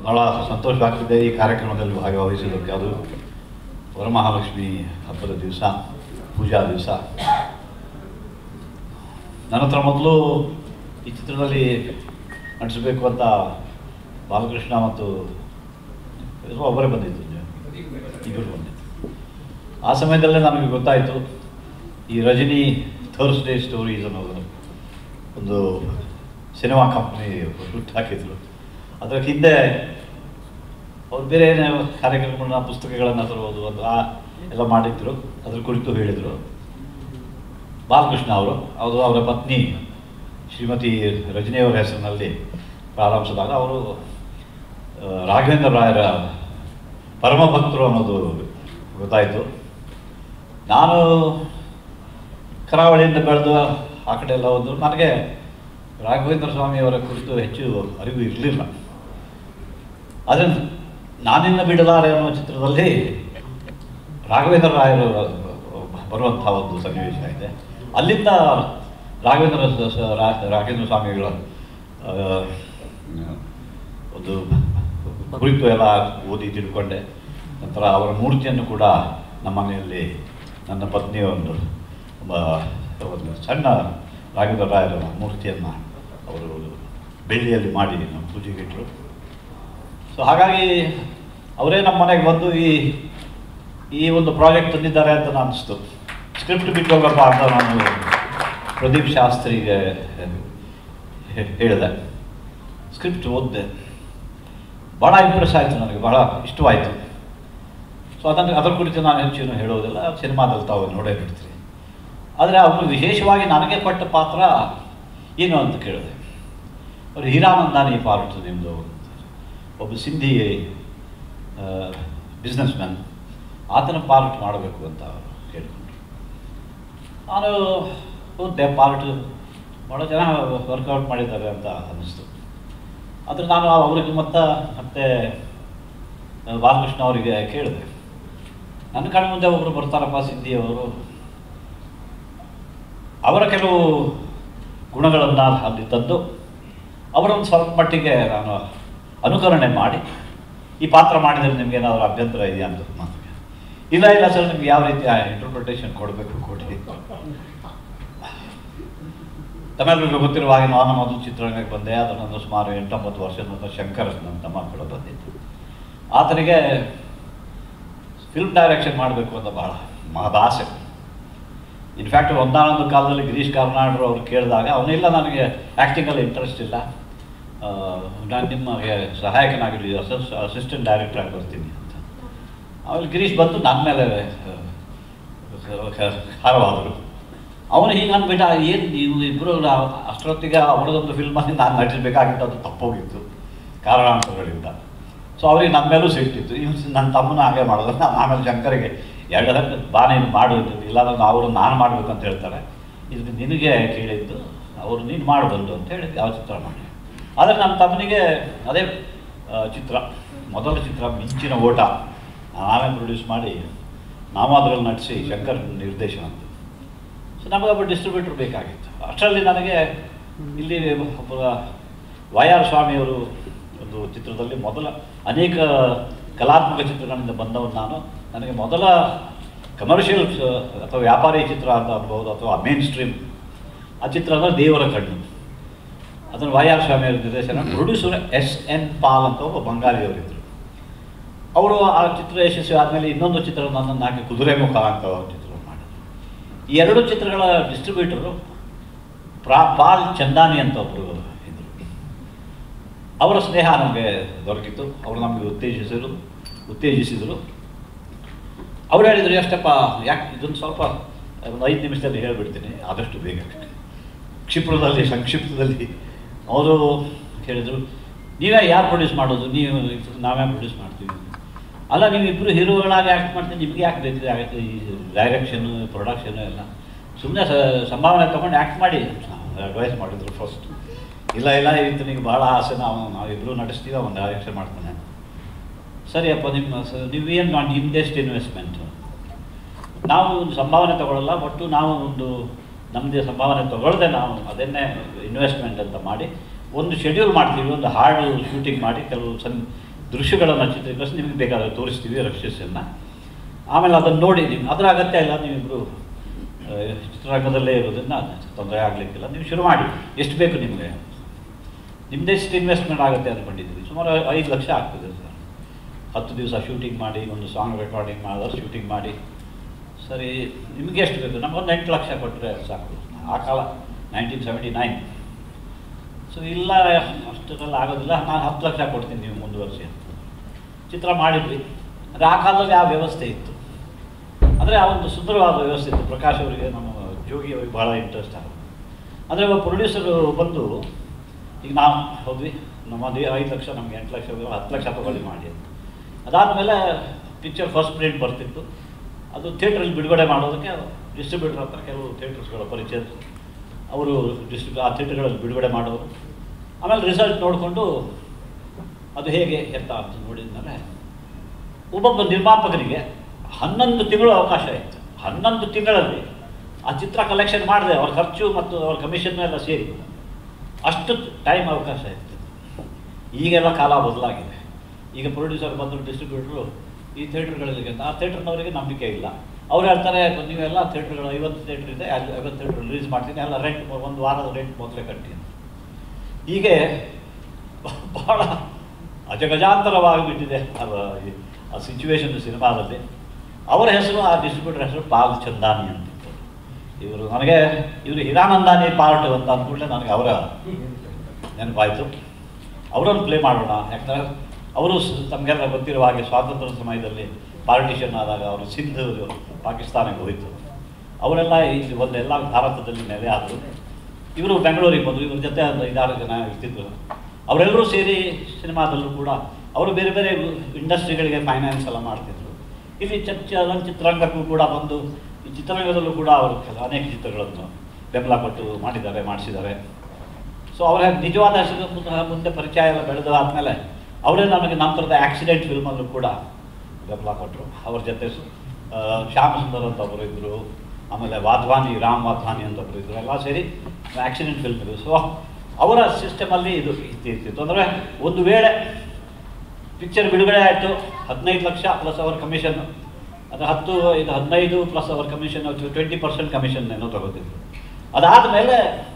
ಭಾಳ ಸಂತೋಷವಾಗ್ತಿದೆ ಈ ಕಾರ್ಯಕ್ರಮದಲ್ಲಿ ಭಾಗವಹಿಸೋದಕ್ಕೆ ಅದು ವರಮಹಾಲಕ್ಷ್ಮಿ ಹಬ್ಬದ ದಿವಸ ಪೂಜಾ ದಿವಸ ನನ್ನ ಹತ್ರ ಮೊದಲು ಈ ಚಿತ್ರದಲ್ಲಿ ನಟಿಸಬೇಕು ಅಂತ ಬಾಲಕೃಷ್ಣ ಮತ್ತು ಇವರು ಒಬ್ಬರೇ ಬಂದಿದ್ದು ಇಬ್ಬರು ಬಂದಿದ್ದು ಆ ಸಮಯದಲ್ಲೇ ನನಗೆ ಗೊತ್ತಾಯಿತು ಈ ರಜನಿ ಥರ್ಸ್ಡೇ ಸ್ಟೋರೀಸ್ ಅನ್ನೋದು ಒಂದು ಸಿನಿಮಾ ಕಂಪ್ನಿ ಹುಟ್ಟು ಹಾಕಿದ್ರು ಅದರ ಹಿಂದೆ ಅವ್ರು ಬೇರೆ ಏನೇ ಕಾರ್ಯಕ್ರಮಗಳನ್ನ ಪುಸ್ತಕಗಳನ್ನು ತರುವುದು ಅದು ಆ ಎಲ್ಲ ಮಾಡಿದ್ರು ಅದ್ರ ಕುರಿತು ಹೇಳಿದರು ಬಾಲಕೃಷ್ಣ ಅವರು ಅವರು ಅವರ ಪತ್ನಿ ಶ್ರೀಮತಿ ರಜನಿಯವರ ಹೆಸರಿನಲ್ಲಿ ಪ್ರಾರಂಭಿಸಿದಾಗ ಅವರು ಆ, ರಾಘವೇಂದ್ರ ರಾಯರ ಪರಮ ಭಕ್ತರು ಅನ್ನೋದು ಗೊತ್ತಾಯಿತು ನಾನು ಕರಾವಳಿಯಿಂದ ಬೆಳೆದು ಆ ಕಡೆ ಎಲ್ಲ ಹೋದ್ರು ನನಗೆ ರಾಘವೇಂದ್ರ ಸ್ವಾಮಿಯವರ ಕುರಿತು ಹೆಚ್ಚು ಅರಿವು ಇರಲಿಲ್ಲ ಆದರೆ ನಾನಿನ್ನ ಬಿಡಲಾರೆ ಅನ್ನೋ ಚಿತ್ರದಲ್ಲಿ ರಾಘವೇಂದ್ರ ರಾಯರು ಬರುವಂಥ ಒಂದು ಸನ್ನಿವೇಶ ಇದೆ ಅಲ್ಲಿಂದ ರಾಘವೇಂದ್ರ ಸ- ಸ- ರಾ- ರಾಘವೇಂದ್ರ ಸ್ವಾಮಿಗಳ ಆ, ಒಂದು ಕುರಿತು ಎಲ್ಲ ಓದಿ ತಿಳ್ಕೊಂಡೆ ನಂತರ ಅವರ ಮೂರ್ತಿಯನ್ನು ಕೂಡ ನಮ್ಮ ಮನೆಯಲ್ಲಿ ನನ್ನ ಪತ್ನಿಯ ಒಂದು ಒಬ್ಬ ಒಂದು ಸಣ್ಣ ರಾಘವೇಂದ್ರ ರಾಯರ ಮೂರ್ತಿಯನ್ನು ಅವರು ಬೆಳ್ಳಿಯಲ್ಲಿ ಮಾಡಿ ನಮ್ಮ ಪೂಜೆಗಿಟ್ಟರು ಸೊ ಹಾಗಾಗಿ ಅವರೇ ನಮ್ಮ ಮನೆಗೆ ಬಂದು ಈ ಈ ಒಂದು ಪ್ರಾಜೆಕ್ಟ್ ತಂದಿದ್ದಾರೆ ಅಂತ ನಾನು ಅನಿಸ್ತು ಸ್ಕ್ರಿಪ್ಟ್ ಬಿಟ್ಟು ಹೋಗಪ್ಪ ಅಂತ ನಾನು ಪ್ರದೀಪ್ ಶಾಸ್ತ್ರಿಗೆ ಹೇ- ಹೇಳಿದೆ ಸ್ಕ್ರಿಪ್ಟ್ ಓದಿದೆ ಭಾಳ ಇಂಪ್ರೆಸ್ ಆಯಿತು ನನಗೆ ಭಾಳ ಇಷ್ಟವಾಯಿತು ಸೊ ಅದನ್ನು ಅದರ ಕುರಿತು ನಾನು ಹೆಚ್ಚೇನು ಹೇಳೋದಿಲ್ಲ ಸಿನಿಮಾದಲ್ಲಿ ತಾವು ನೋಡೇ ನೋಡ್ತೀರಿ ಆದರೆ ಅವರು ವಿಶೇಷವಾಗಿ ನನಗೆ ಕೊಟ್ಟ ಪಾತ್ರ ಏನು ಅಂತ ಕೇಳಿದೆ ಅವರು ಹೀರಾನಂದಾನಿ ಪಾರ್ಟ್ ನಿಮ್ಮದು ಒಬ್ಬ ಸಿಂಧಿ ಬಿಸ್ನೆಸ್ ಮ್ಯಾನ್ ಆತನ ಪಾರ್ಟ್ ಮಾಡಬೇಕು ಅಂತ ಅವರು ಕೇಳಿಕೊಂಡ್ರು ನಾನು ಓದ್ದೆ ಪಾರ್ಟ್ ಭಾಳ ಜನ ವರ್ಕೌಟ್ ಮಾಡಿದ್ದಾರೆ ಅಂತ ಅನ್ನಿಸ್ತು ಆದರೆ ನಾನು ಅವರಿಗೆ ಮತ್ತೆ ಮತ್ತೆ ಬಾಲಕೃಷ್ಣ ಅವರಿಗೆ ಕೇಳಿದೆ ನನ್ನ ಕಣ್ಣು ಮುಂದೆ ಒಬ್ಬರು ಬರ್ತಾರಪ್ಪ ಸಿದ್ಧಿಯವರು ಅವರ ಕೆಲವು ಗುಣಗಳನ್ನು ಅಲ್ಲಿ ತಂದು ಅವರೊಂದು ಸ್ವಲ್ಪ ಮಟ್ಟಿಗೆ ನಾನು ಅನುಕರಣೆ ಮಾಡಿ ಈ ಪಾತ್ರ ಮಾಡಿದರೆ ನಿಮ್ಗೆ ಏನಾದರೂ ಅಭ್ಯಂತರ ಇದೆಯಾ ಅಂತ ಮಾತು ಇಲ್ಲ ಇಲ್ಲ ಸರ್ ನಿಮ್ಗೆ ಯಾವ ರೀತಿಯ ಇಂಟರ್ಪ್ರಿಟೇಷನ್ ಕೊಡಬೇಕು ಕೊಡಿ ತಮ್ಮೆಲ್ಲರಿಗೂ ಗೊತ್ತಿರುವ ಹಾಗೆ ನಾನು ಮೊದಲು ಚಿತ್ರರಂಗಕ್ಕೆ ಬಂದೆ ಅದನ್ನು ಸುಮಾರು ಎಂಟೊಂಬತ್ತು ವರ್ಷದ ನಂತರ ಶಂಕರ್ ನನ್ನ ತಮ್ಮ ಕೂಡ ಬಂದಿದ್ದು ಆತನಿಗೆ ಫಿಲ್ಮ್ ಡೈರೆಕ್ಷನ್ ಮಾಡಬೇಕು ಅಂತ ಭಾಳ ಮಹದಾಸೆ ಇನ್ಫ್ಯಾಕ್ಟ್ ಒಂದಾನೊಂದು ಕಾಲದಲ್ಲಿ ಗಿರೀಶ್ ಕಾರ್ನಾಡ್ರು ಅವ್ರು ಕೇಳಿದಾಗ ಅವನಿಲ್ಲ ನನಗೆ ಆ್ಯಕ್ಟಿಂಗಲ್ಲಿ ಇಂಟ್ರೆಸ್ಟ್ ಇಲ್ಲ ಆ, ನಾನು ನಿಮಗೆ ಸಹಾಯಕನಾಗಿ ಅಸಿಸ್ ಅಸಿಸ್ಟೆಂಟ್ ಡೈರೆಕ್ಟರ್ ಆಗಿ ಬರ್ತೀನಿ ಅಂತ ಆಮೇಲೆ ಗಿರೀಶ್ ಬಂದು ನನ್ನ ಮೇಲೆ ಹಾರವಾದರು ಅವನು ಹೀಗೆ ಅಂದ್ಬಿಟ್ಟ ಏನು ನೀವು ಇಬ್ಬರು ಅಷ್ಟೊತ್ತಿಗೆ ಅವರದೊಂದು ಫಿಲ್ಮಲ್ಲಿ ನಾನು ನಟಿಸಬೇಕಾಗಿತ್ತು ಅದು ತಪ್ಪೋಗಿತ್ತು ಕಾರಣಾಂತರಗಳಿಂದ ಸೊ ಅವ್ರಿಗೆ ನನ್ನ ಮೇಲೂ ಸಿಟ್ಟಿತ್ತು ಇವ್ ನನ್ನ ತಮ್ಮನ ಹಾಗೆ ಮಾಡೋದು ನಾನು ಆಮೇಲೆ ಶಂಕರಿಗೆ ಎರಡು ಹತ್ತು ಬಾ ನೀನು ಮಾಡು ಅಂತಿದ್ದು ಇಲ್ಲಾಂದ್ರೆ ಅವರು ನಾನು ಮಾಡಬೇಕು ಅಂತ ಹೇಳ್ತಾರೆ ಇದು ನಿನಗೆ ಕೇಳಿದ್ದು ಅವರು ನೀನು ಮಾಡಬಲ್ದು ಅಂತ ಹೇಳಿ ಯಾವ ಚಿತ್ರ ಮಾಡಿ ಆದರೆ ನನ್ನ ತಮ್ಮನಿಗೆ ಅದೇ ಆ, ಚಿತ್ರ ಮೊದಲ ಚಿತ್ರ ಮಿಂಚಿನ ಓಟ ನಾವೇ ಪ್ರೊಡ್ಯೂಸ್ ಮಾಡಿ ನಾವು ಅದರಲ್ಲಿ ನಟಿಸಿ ಶಂಕರ್ ನಿರ್ದೇಶನ ಅಂತ ಸೊ ನಮಗೊಬ್ಬ ಡಿಸ್ಟ್ರಿಬ್ಯೂಟರ್ ಬೇಕಾಗಿತ್ತು ಅಷ್ಟರಲ್ಲಿ ನನಗೆ ಇಲ್ಲಿ ಒಬ್ಬ ವೈ ಆರ್ ಸ್ವಾಮಿಯವರು ಒಂದು ಚಿತ್ರದಲ್ಲಿ ಮೊದಲ ಅನೇಕ ಕಲಾತ್ಮಕ ಚಿತ್ರಗಳಿಂದ ಬಂದವನು ನಾನು ನನಗೆ ಮೊದಲ ಕಮರ್ಷಿಯಲ್ ಅಥವಾ ವ್ಯಾಪಾರಿ ಚಿತ್ರ ಅಂತ ಅನ್ಬೋದು ಅಥವಾ ಮೇನ್ ಸ್ಟ್ರೀಮ್ ಆ ಚಿತ್ರ ಅಂದರೆ ದೇವರ ಕಣ್ಣು ಅದನ್ನು ವೈ ಆರ್ ಸ್ವಾಮಿಯವರ ನಿರ್ದೇಶನ ಪ್ರೊಡ್ಯೂಸರ್ ಎಸ್ ಎನ್ ಪಾಲ್ ಅಂತ ಒಬ್ಬ ಬಂಗಾಳಿಯವರಿದ್ದರು ಅವರು ಆ ಚಿತ್ರ ಯಶಸ್ವಿ ಆದಮೇಲೆ ಇನ್ನೊಂದು ಚಿತ್ರ ನನ್ನನ್ನು ಹಾಕಿ ಕುದುರೆ ಮುಖ ಅಂತ ಒಂದು ಚಿತ್ರವನ್ನು ಮಾಡಿದ್ರು ಈ ಎರಡು ಚಿತ್ರಗಳ ಡಿಸ್ಟ್ರಿಬ್ಯೂಟರು ಪ್ರಾ ಪಾಲ್ ಚಂದಾನಿ ಅಂತ ಒಬ್ಬರು ಇದ್ದರು ಅವರ ಸ್ನೇಹ ನಮಗೆ ದೊರಕಿತು ಅವರು ನಮಗೆ ಉತ್ತೇಜಿಸಿದರು ಉತ್ತೇಜಿಸಿದರು ಅವ್ರು ಹೇಳಿದರು ಎಷ್ಟಪ್ಪ ಯಾಕೆ ಇದನ್ನು ಸ್ವಲ್ಪ ಒಂದು ಐದು ನಿಮಿಷದಲ್ಲಿ ಹೇಳಿಬಿಡ್ತೀನಿ ಆದಷ್ಟು ಬೇಗ ಕ್ಷಿಪ್ರದಲ್ಲಿ ಸಂಕ್ಷಿಪ್ತದಲ್ಲಿ ಅವರು ಹೇಳಿದರು ನೀವೇ ಯಾರು ಪ್ರೊಡ್ಯೂಸ್ ಮಾಡೋದು ನೀವು ನಾವೇ ಪ್ರೊಡ್ಯೂಸ್ ಮಾಡ್ತೀವಿ ಅಲ್ಲ ನೀವು ಇಬ್ಬರು ಹೀರೋಗಳಾಗಿ ಆ್ಯಕ್ಟ್ ಮಾಡ್ತೀವಿ ನಿಮ್ಗೆ ಯಾಕೆ ಬೇಕು ಆಗುತ್ತೆ ಈ ಡೈರೆಕ್ಷನ್ನು ಪ್ರೊಡಕ್ಷನ್ನು ಎಲ್ಲ ಸುಮ್ಮನೆ ಸಂಭಾವನೆ ತೊಗೊಂಡು ಆ್ಯಕ್ಟ್ ಮಾಡಿ ಅಡ್ವೈಸ್ ಮಾಡಿದ್ರು ಫಸ್ಟ್ ಇಲ್ಲ ಇಲ್ಲ ಈತನಿಗೆ ಭಾಳ ಆಸೆ ನಾವು ನಾವಿಬ್ಬರು ನಡೆಸ್ತೀವಿ ಅವನು ಡೈರೆಕ್ಷನ್ ಮಾಡ್ತಾನೆ ಸರಿಯಪ್ಪ ನಿಮ್ಮ ಸ- ನೀವೇನು ಮಾಡಿ ನಿಮ್ದೆಷ್ಟು ಇನ್ವೆಸ್ಟ್ಮೆಂಟು ನಾವು ಒಂದು ಸಂಭಾವನೆ ತಗೊಳ್ಳಲ್ಲ ಒಟ್ಟು ನಾವು ಒಂದು ನಮ್ಮದೇ ಸಂಭಾವನೆ ತಗೊಳ್ಳದೆ ನಾವು ಅದನ್ನೇ ಇನ್ವೆಸ್ಟ್ಮೆಂಟ್ ಅಂತ ಮಾಡಿ ಒಂದು ಶೆಡ್ಯೂಲ್ ಮಾಡ್ತೀವಿ ಒಂದು ಹಾಡು ಶೂಟಿಂಗ್ ಮಾಡಿ ಕೆಲವು ಸನ್ ದೃಶ್ಯಗಳನ್ನು ಚಿತ್ರೀಕರಿಸಿ ನಿಮಗೆ ಬೇಕಾದ್ರೆ ತೋರಿಸ್ತೀವಿ ರಕ್ಷಿಸನ್ನು ಆಮೇಲೆ ಅದನ್ನು ನೋಡಿ ನಿಮ್ಗೆ ಅದರ ಅಗತ್ಯ ಇಲ್ಲ ನೀವಿಬ್ಬರು ಚಿತ್ರರಂಗದಲ್ಲೇ ಇರೋದನ್ನ ತೊಂದರೆ ಆಗಲಿಕ್ಕಿಲ್ಲ ನೀವು ಶುರು ಮಾಡಿ ಎಷ್ಟು ಬೇಕು ನಿಮಗೆ ನಿಮ್ದೆಷ್ಟು ಇನ್ವೆಸ್ಟ್ಮೆಂಟ್ ಆಗುತ್ತೆ ಅಂದ್ಕೊಂಡಿದ್ದೀವಿ ಸುಮಾರು ಐದು ಲಕ್ಷ ಆಗ್ತದೆ ಸರ್ ಹತ್ತು ದಿವಸ ಶೂಟಿಂಗ್ ಮಾಡಿ ಒಂದು ಸಾಂಗ್ ರೆಕಾರ್ಡಿಂಗ್ ಮಾಡಿದ್ರೆ ಶೂಟಿಂಗ್ ಮಾಡಿ ಸರಿ ನಿಮಗೆ ಎಷ್ಟು ಬೇಕು ನಮಗೊಂದು ಎಂಟು ಲಕ್ಷ ಕೊಟ್ಟರೆ ಸಾಕು ಆ ಕಾಲ ನೈನ್ಟೀನ್ ಸೆವೆಂಟಿ ನೈನ್ ಸೊ ಇಲ್ಲ ಅಷ್ಟರಲ್ಲಿ ಆಗೋದಿಲ್ಲ ನಾನು ಹತ್ತು ಲಕ್ಷ ಕೊಡ್ತೀನಿ ನೀವು ಮುಂದುವರಿಸಿ ಅಂತ ಚಿತ್ರ ಮಾಡಿದ್ವಿ ಅಂದರೆ ಆ ಕಾಲದಲ್ಲಿ ಆ ವ್ಯವಸ್ಥೆ ಇತ್ತು ಅಂದರೆ ಆ ಒಂದು ಸುಂದರವಾದ ವ್ಯವಸ್ಥೆ ಇತ್ತು ಪ್ರಕಾಶ್ ಅವರಿಗೆ ನಮ್ಮ ಜೋಗಿ ಅವರಿಗೆ ಭಾಳ ಇಂಟ್ರೆಸ್ಟ್ ಆಗುತ್ತೆ ಅಂದರೆ ಒಬ್ಬ ಪ್ರೊಡ್ಯೂಸರು ಬಂದು ಈಗ ನಾವು ಹೋದ್ವಿ ನಮ್ಮ ದೇ ಐದು ಲಕ್ಷ ನಮಗೆ ಎಂಟು ಲಕ್ಷ ಬೇಕು, ಹತ್ತು ಲಕ್ಷ ತಗೊಳ್ಳಿ ಮಾಡಿ ಅಂತ ಅದಾದಮೇಲೆ ಪಿಕ್ಚರ್ ಫಸ್ಟ್ ಪ್ರಿಂಟ್ ಬರ್ತಿತ್ತು ಅದು ಥಿಯೇಟ್ರಲ್ಲಿ ಬಿಡುಗಡೆ ಮಾಡೋದಕ್ಕೆ ಡಿಸ್ಟ್ರಿಬ್ಯೂಟರ್ ಹತ್ರ ಕೆಲವು ಥಿಯೇಟರ್ಸ್ಗಳ ಪರಿಚಯ ಅವರು ಡಿಸ್ಟ್ರಿಬ್ಯೂ ಆ ಥಿಯೇಟರ್ಗಳಲ್ಲಿ ಬಿಡುಗಡೆ ಮಾಡೋರು ಆಮೇಲೆ ರಿಸಲ್ಟ್ ನೋಡಿಕೊಂಡು ಅದು ಹೇಗೆ ಎತ್ತ ಅಂತ ನೋಡಿದ್ಮೇಲೆ ಒಬ್ಬೊಬ್ಬ ನಿರ್ಮಾಪಕನಿಗೆ ಹನ್ನೊಂದು ತಿಂಗಳು ಅವಕಾಶ ಇತ್ತು ಹನ್ನೊಂದು ತಿಂಗಳಲ್ಲಿ ಆ ಚಿತ್ರ ಕಲೆಕ್ಷನ್ ಮಾಡಿದೆ ಅವ್ರ ಖರ್ಚು ಮತ್ತು ಅವ್ರ ಕಮಿಷನ್ ಎಲ್ಲ ಸೇರಿ ಅಷ್ಟು ಟೈಮ್ ಅವಕಾಶ ಇತ್ತು ಈಗೆಲ್ಲ ಕಾಲ ಬದಲಾಗಿದೆ ಈಗ ಪ್ರೊಡ್ಯೂಸರ್ ಬಂದು ಡಿಸ್ಟ್ರಿಬ್ಯೂಟ್ರು ಈ ಥಿಯೇಟ್ರ್ಗಳಲ್ಲಿ ಅಂತ ಆ ಥಿಯೇಟ್ರ್ನವರಿಗೆ ನಂಬಿಕೆ ಇಲ್ಲ ಅವ್ರು ಹೇಳ್ತಾರೆ ನೀವೆಲ್ಲ ಥಿಯೇಟ್ರ್ಗಳು ಐವತ್ತು ಥಿಯೇಟ್ರ್ ಇದೆ ಅಲ್ಲಿ ಐವತ್ತು ಥಿಯೇಟ್ರ್ ರಿಲೀಸ್ ಮಾಡ್ತೀನಿ ಎಲ್ಲ ರೆಂಟ್ ಒಂದು ವಾರದ ರೆಂಟ್ ಮೊದಲೇ ಕಟ್ಟಿ ಅಂತ ಹೀಗೆ ಬಹಳ ಅಜಗಜಾಂತರವಾಗಿಬಿಟ್ಟಿದೆ ಅದು ಈ- ಆ ಸಿಚುವೇಶನ್ ಸಿನಿಮಾದಲ್ಲಿ ಅವರ ಹೆಸರು ಆ ಡಿಸ್ಟ್ರಿಬ್ಯೂಟರ್ ಹೆಸರು ಪಾಲ್ ಚಂದಾನಿ ಅಂತಿತ್ತು ಇವರು ನನಗೆ ಇವರು ಹಿರಾನಂದಾನಿ ಪಾರ್ಟ್ ಅಂತ ಅಂದ್ಕೂಡಲೇ ನನಗೆ ಅವರ ನೆನಪಾಯಿತು ಅವರನ್ನು ಪ್ಲೇ ಮಾಡೋಣ ಯಾಕಂದರೆ ಅವರು ಸ- ತಮಗೆಲ್ಲ ಗೊತ್ತಿರುವ ಹಾಗೆ ಸ್ವಾತಂತ್ರ್ಯ ಸಮಯದಲ್ಲಿ ಪಾರ್ಟಿಷನ್ ಆದಾಗ ಅವರು ಸಿಂಧ್ ಪಾಕಿಸ್ತಾನಕ್ಕೆ ಹೋಯಿತು ಅವರೆಲ್ಲ ಇಲ್ಲಿ ಒಂದೆಲ್ಲ ಭಾರತದಲ್ಲಿ ನೆಲೆ ಆದರು ಇವರು ಬೆಂಗಳೂರಿಗೆ ಬಂದರು ಇವ್ರ ಜೊತೆ ಒಂದು ಐದಾರು ಜನ ಇರ್ತಿದ್ರು ಅವರೆಲ್ಲರೂ ಸೇರಿ ಸಿನಿಮಾದಲ್ಲೂ ಕೂಡ ಅವರು ಬೇರೆ ಬೇರೆ ಇಂಡಸ್ಟ್ರಿಗಳಿಗೆ ಫೈನಾನ್ಸ್ ಎಲ್ಲ ಮಾಡ್ತಿದ್ರು ಇಲ್ಲಿ ಚ- ಚಲನಚಿತ್ರರಂಗಕ್ಕೂ ಕೂಡ ಬಂದು ಈ ಚಿತ್ರರಂಗದಲ್ಲೂ ಕೂಡ ಅವರು ಕೆಲ- ಅನೇಕ ಚಿತ್ರಗಳನ್ನು ಬೆಂಬಲ ಕೊಟ್ಟು ಮಾಡಿದ್ದಾರೆ ಮಾಡಿಸಿದ್ದಾರೆ ಸೊ ಅವರ ನಿಜವಾದ ಹೆಸರು ಮುಂದೆ ಮುಂದೆ ಪರಿಚಯ ಎಲ್ಲ ಬೆಳೆದು ಆದಮೇಲೆ ಅವರೇ ನಮಗೆ ನಂತರದ ಆಕ್ಸಿಡೆಂಟ್ ಫಿಲ್ಮಲ್ಲೂ ಕೂಡ ಬೆಂಬಲ ಕೊಟ್ಟರು ಅವ್ರ ಜೊತೆ ಸು- ಆ, ಶ್ಯಾಮ್ ಸುಂದರ್ ಅಂತ ಒಬ್ಬರು ಇದ್ದರು ಆಮೇಲೆ ವಾಧ್ವಾನಿ ರಾಮ್ ವಾಧ್ವಾನಿ ಅಂತ ಒಬ್ಬರು ಇದ್ದರು ಎಲ್ಲ ಸೇರಿ ಆಕ್ಸಿಡೆಂಟ್ ಫಿಲ್ಮ್ ಇದು ಸೊ ಅವರ ಸಿಸ್ಟಮಲ್ಲಿ ಇದು ಇರ್ತಿತ್ತು ಅಂದರೆ ಒಂದು ವೇಳೆ ಪಿಕ್ಚರ್ ಬಿಡುಗಡೆ ಆಯಿತು ಹದಿನೈದು ಲಕ್ಷ ಪ್ಲಸ್ ಅವರ್ ಕಮಿಷನ್ ಅದು ಹತ್ತು ಇದು ಹದಿನೈದು ಪ್ಲಸ್ ಅವರ್ ಕಮಿಷನ್ ಟ್ವೆಂಟಿ ಪರ್ಸೆಂಟ್ ಕಮಿಷನ್ ಏನೋ ತಗೋತಿದ್ರು ಅದಾದಮೇಲೆ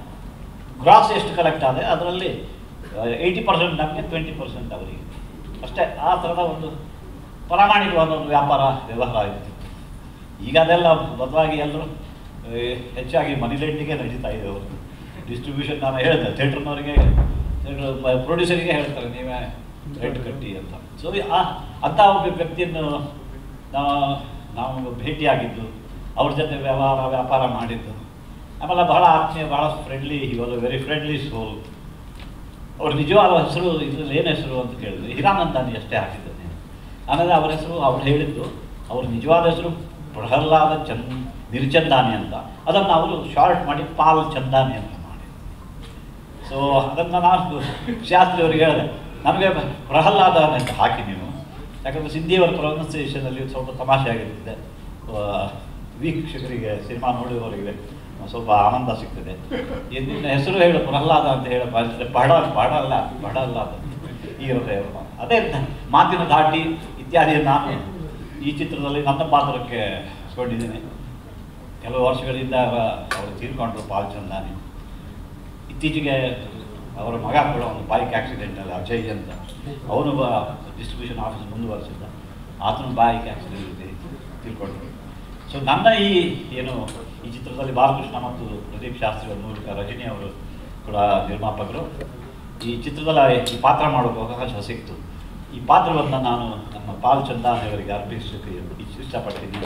ಗ್ರಾಸ್ ಎಷ್ಟು ಕಲೆಕ್ಟ್ ಆದರೆ ಅದರಲ್ಲಿ ಏಯ್ಟಿ ಪರ್ಸೆಂಟ್ ನಮಗೆ ಟ್ವೆಂಟಿ ಪರ್ಸೆಂಟ್ ಅವರಿಗೆ ಅಷ್ಟೇ ಆ ಥರದ ಒಂದು ಪ್ರಾಮಾಣಿಕವಾದ ಒಂದು ವ್ಯಾಪಾರ ವ್ಯವಹಾರ ಇತ್ತು ಈಗ ಅದೆಲ್ಲ ಬದಲಾಗಿ ಎಲ್ಲರೂ ಆ, ಹೆಚ್ಚಾಗಿ ಮನಿ ಲೆಂಡಿಗೆ ನಡೀತಾ ಇದೆ ಅವರು ಡಿಸ್ಟ್ರಿಬ್ಯೂಷನ್ ನಾನು ಹೇಳಿದೆ ಥಿಯೇಟ್ರ್ನವರಿಗೆ ಪ್ರೊಡ್ಯೂಸರಿಗೆ ಹೇಳ್ತಾರೆ ನೀವೇ ರೆಂಟ್ ಕಟ್ಟಿ ಅಂತ ಸೊ ಆ ಅಂಥ ಒಬ್ಬ ವ್ಯಕ್ತಿಯನ್ನು ನಾವು ನಾವು ಭೇಟಿಯಾಗಿದ್ದು ಅವ್ರ ಜೊತೆ ವ್ಯವಹಾರ ವ್ಯಾಪಾರ ಮಾಡಿದ್ದು ಆಮೇಲೆ ಬಹಳ ಆತ್ಮೀಯ ಭಾಳ friendly he was very friendly soul ಅವ್ರ ನಿಜವಾದ ಹೆಸರು ಇದ್ರಲ್ಲಿ ಏನು ಹೆಸರು ಅಂತ ಕೇಳಿದ್ರೆ ಹಿರಾನಂದಾನಿ ಅಷ್ಟೇ ಹಾಕಿದ್ದಾನೆ ಆಮೇಲೆ ಅವರ ಹೆಸರು ಅವ್ರು ಹೇಳಿದ್ದು ಅವ್ರ ನಿಜವಾದ ಹೆಸರು ಪ್ರಹ್ಲಾದ ಚಂದ್ ನಿರ್ಚಂದಾನಿ ಅಂತ ಅದನ್ನು ಅವರು ಶಾರ್ಟ್ ಮಾಡಿ ಪಾಲ್ ಚಂದಾನಿ ಅಂತ ಮಾಡಿ ಸೊ ಅದನ್ನು ನಾನು ಶಾಸ್ತ್ರಿ ಅವ್ರಿಗೆ ಹೇಳಿದೆ ನಮಗೆ ಪ್ರಹ್ಲಾದ ಅಂತ ಹಾಕಿ ನೀವು ಯಾಕಂದರೆ ಸಿಂಧಿಯವರ ಪ್ರೊನೌನ್ಸಿಯೇಷನಲ್ಲಿ ಸ್ವಲ್ಪ ತಮಾಷೆ ಆಗಿರ್ತದೆ ಆ, ವೀಕ್ಷಕರಿಗೆ ಸಿನಿಮಾ ನೋಡುವವರಿಗೆ ಸ್ವಲ್ಪ ಆನಂದ ಸಿಗ್ತದೆ ಈ ನಿನ್ನ ಹೆಸರು ಹೇಳು ಪ್ರಹ್ಲಾದ ಅಂತ ಹೇಳ ಬಡ ಬಡ ಅಲ್ಲ ಬಡ ಅಲ್ಲ ಅದು ಇರುತ್ತೆ ಅದೇ ಮಾತಿನ ಧಾಟಿ ಇತ್ಯಾದಿ ನಾನು ಈ ಚಿತ್ರದಲ್ಲಿ ನನ್ನ ಪಾತ್ರಕ್ಕೆ ಕೊಂಡಿದ್ದೀನಿ ಕೆಲವು ವರ್ಷಗಳಿಂದ ಅವರ- ಅವರು ತೀರ್ಕೊಂಡ್ರು ಪಾಲ್ ಚಂದಾನಿ ಇತ್ತೀಚೆಗೆ ಅವರ ಮಗ ಕೂಡ ಒಂದು ಬೈಕ್ ಆಕ್ಸಿಡೆಂಟಲ್ಲಿ ಅಜಯ್ ಅಂತ ಅವನು ಡಿಸ್ಟ್ರಿಬ್ಯೂಷನ್ ಆಫೀಸ್ ಮುಂದುವರಿಸಿದ್ದ ಆತನು ಬೈಕ್ ಆಕ್ಸಿಡೆಂಟ್ ತಿಳ್ಕೊಂಡ್ರು ಸೊ ನನ್ನ ಈ ಏನು ಈ ಚಿತ್ರದಲ್ಲಿ ಬಾಲಕೃಷ್ಣ ಮತ್ತು ಪ್ರದೀಪ್ ಶಾಸ್ತ್ರಿ ಮೂಲಕ ರಜನಿ ಅವರು ಕೂಡ ನಿರ್ಮಾಪಕರು ಈ ಚಿತ್ರದಲ್ಲಿ ಈ ಪಾತ್ರ ಮಾಡೋಕ್ಕೆ ಅವಕಾಶ ಸಿಕ್ತು ಈ ಪಾತ್ರವನ್ನು ನಾನು ನಮ್ಮ ಪಾಲ್ ಚಂದಾನಿ ಅವರಿಗೆ ಅರ್ಪಿಸೋಕ್ಕೆ ಇಷ್ಟಪಡ್ತೀನಿ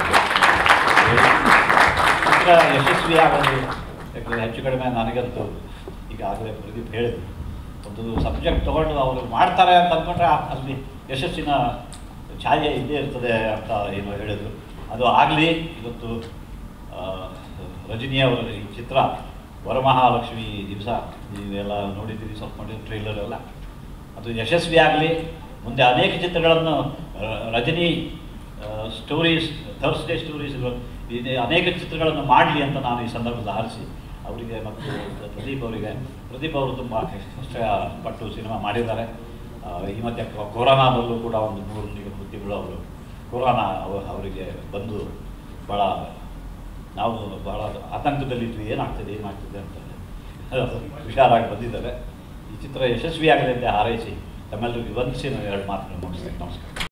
ಚಿತ್ರ ಯಶಸ್ವಿಯಾಗಲು ಯಾಕಂದರೆ ಹೆಚ್ಚು ಕಡಿಮೆ ನನಗಂತೂ ಈಗಾಗಲೇ ಪ್ರದೀಪ್ ಹೇಳಿದ್ರು ಒಂದು ಸಬ್ಜೆಕ್ಟ್ ತೊಗೊಂಡು ಅವರು ಮಾಡ್ತಾರೆ ಅಂತ ಅಂದ್ಕೊಂಡ್ರೆ ಆ- ಅಲ್ಲಿ ಯಶಸ್ಸಿನ ಛಾಯೆ ಇದ್ದೇ ಇರ್ತದೆ ಅಂತ ಏನು ಹೇಳಿದರು ಅದು ಆಗಲಿ ಇವತ್ತು ಆ, ರಜನಿಯವರ ಈ ಚಿತ್ರ ವರಮಹಾಲಕ್ಷ್ಮಿ ದಿವಸ ನೀವೆಲ್ಲ ನೋಡಿದ್ದೀರಿ ಸ್ವಲ್ಪ ನೋಡಿದ ಟ್ರೈಲರ್ ಎಲ್ಲ ಅದು ಯಶಸ್ವಿ ಆಗಲಿ ಮುಂದೆ ಅನೇಕ ಚಿತ್ರಗಳನ್ನು ಆ, ರಜನಿ ಸ್ಟೋರೀಸ್ ಥರ್ಸ್ಡೇ ಸ್ಟೋರೀಸ್ ಇದೆ ಅನೇಕ ಚಿತ್ರಗಳನ್ನು ಮಾಡಲಿ ಅಂತ ನಾನು ಈ ಸಂದರ್ಭದಲ್ಲಿ ಹಾರಿಸಿ ಅವರಿಗೆ ಮತ್ತು ಪ್ರದೀಪ್ ಅವರಿಗೆ ಪ್ರದೀಪ್ ಅವರು ತುಂಬ ಕಷ್ಟಪಟ್ಟು ಸಿನಿಮಾ ಮಾಡಿದ್ದಾರೆ ಆ, ಈ ಮಧ್ಯೆ ಕೊ- ಕೊರೋನಾದಲ್ಲೂ ಕೂಡ ಒಂದು ಮೂರು ನಿಗಮ ತಿಂಗಳು ಅವರು ಕೊರೋನಾ ಅವ- ಅವರಿಗೆ ಬಂದು ಭಾಳ ನಾವು ಭಾಳ ಆತಂಕದಲ್ಲಿದ್ವಿ ಏನಾಗ್ತದೆ ಏನಾಗ್ತದೆ ಅಂತ ಅದು ಹುಷಾರಾಗಿ ಬಂದಿದ್ದಾರೆ ಈ ಚಿತ್ರ ಯಶಸ್ವಿಯಾಗಲಿ ಅಂತ ಹಾರೈಸಿ ತಮ್ಮೆಲ್ಲರಿಗೂ ವಂದಿಸಿ ನಾನು ಎರಡು ಮಾತನ್ನು ಮುಗಿಸ್ತೇನೆ ನಮಸ್ಕಾರ